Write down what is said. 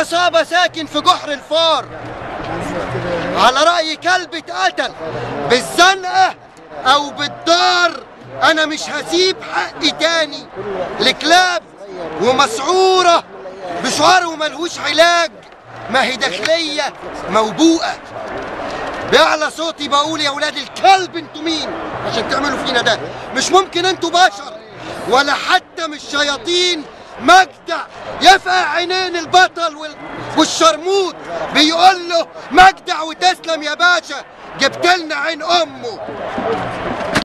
عصابة ساكن في جحر الفار على رأي كلب اتقتل بالزنقة أو بالدار أنا مش هسيب حقي تاني لكلاب ومسعورة بشعار ملهوش علاج ما هي داخلية موبوءة بأعلى صوتي بقول يا ولاد الكلب انتوا مين عشان تعملوا فينا ده مش ممكن انتوا بشر ولا حتى مش شياطين مجدع يفقع عينين البطل وال... والشرموط بيقول له مجدع وتسلم يا باشا جبت لنا عين امه